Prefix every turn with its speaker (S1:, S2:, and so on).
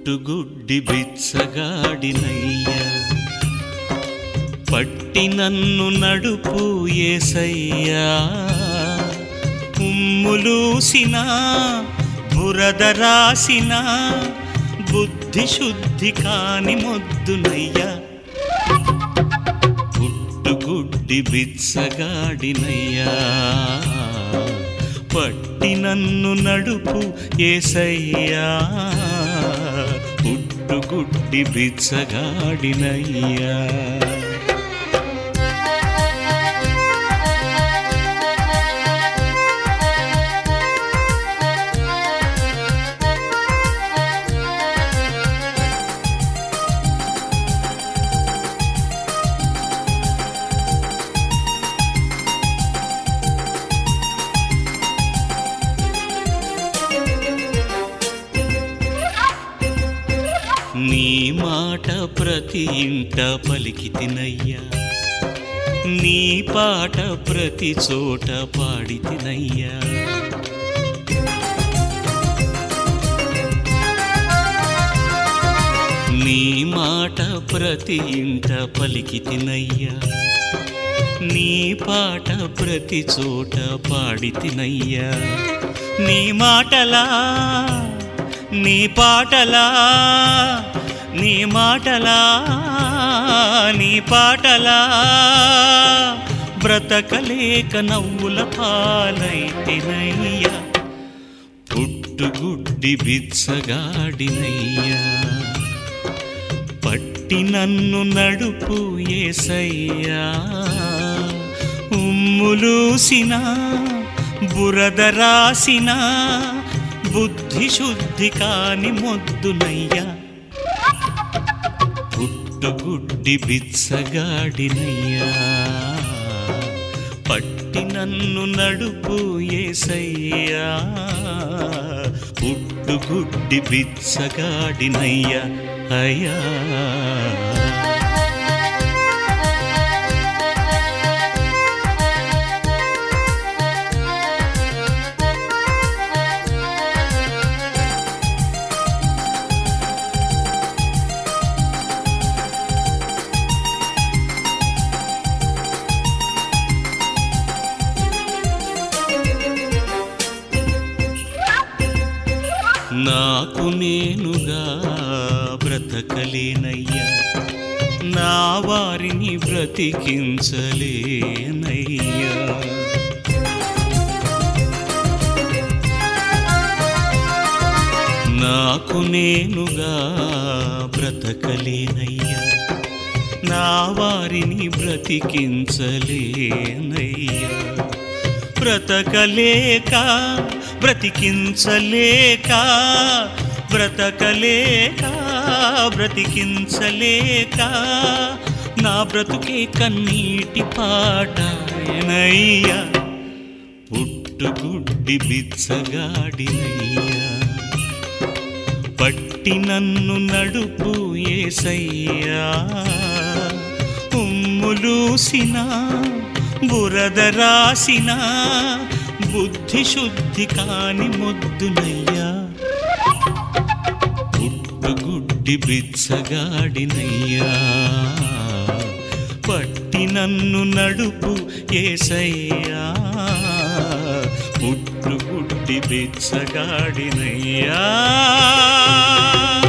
S1: పుట్టుగుడ్డి బిచ్చగాడినయ్యా పట్టి నన్ను నడుపు ఏసయ్యా ఉమ్ములూసిన బురద రాసిన బుద్ధి శుద్ధి కాని మొద్దునయ్యా పుట్టుగుడ్డి బిచ్చగాడినయ్యా పట్టి నన్ను నడుపు ఏసయ్యా పుట్టుగుడ్డి బిచ్చగాడినయ్యా నీ మాట ప్రతి ఇంట పలికి తినయ్యా నీ పాట ప్రతి చోట పాడి తినయ్యా నీ మాట ప్రతి ఇంట పలికి తినయ్యా నీ పాట ప్రతి చోట పాడి తినయ్యా నీ మాటలా నీ పాటలా నీ మాటలా నీ పాటలా బ్రతకలేక నవ్వుల పాలైతినయ్యా పుట్టుగుడ్డి బిచ్చగాడినయ్యా పట్టి నన్ను నడుపు ఏసయ్యా ఉమ్ములూసిన బురద రాసిన బుద్ధి శుద్ధి కాని మొద్దునయ్యా పుట్టుగుడ్డి బిచ్చగాడినయ్యా పట్టి నన్ను నడుపు ఏసయ్యా పుట్టుగుడ్డి బిచ్చగాడినయ్యా అయ్యా నాకు నేనుగా బ్రతకలేనయ్యా నా వారిని బ్రతికించలేనయ్యా నాకు నేనుగా బ్రతకలేనయ్యా నా వారిని బ్రతికించలేనయ్యా బ్రతకలేక బ్రతికించలేక బ్రతకలేక బ్రతికించలేక నా బ్రతుకే కన్నీటి పాటనయ్యా పుట్టుగుడ్డి బిచ్చగాడినయ్యా పట్టి నన్ను నడుపు ఏసయ్యా ఉమ్ములూసిన బురద రాసిన బుద్ధి శుద్ధి కాని మొద్దునయ్యా పుట్టుగుడ్డి బిచ్చగాడినయ్యా పట్టి నన్ను నడుపు ఏసయ్యా పుట్టుగుడ్డి బిచ్చగాడినయ్యా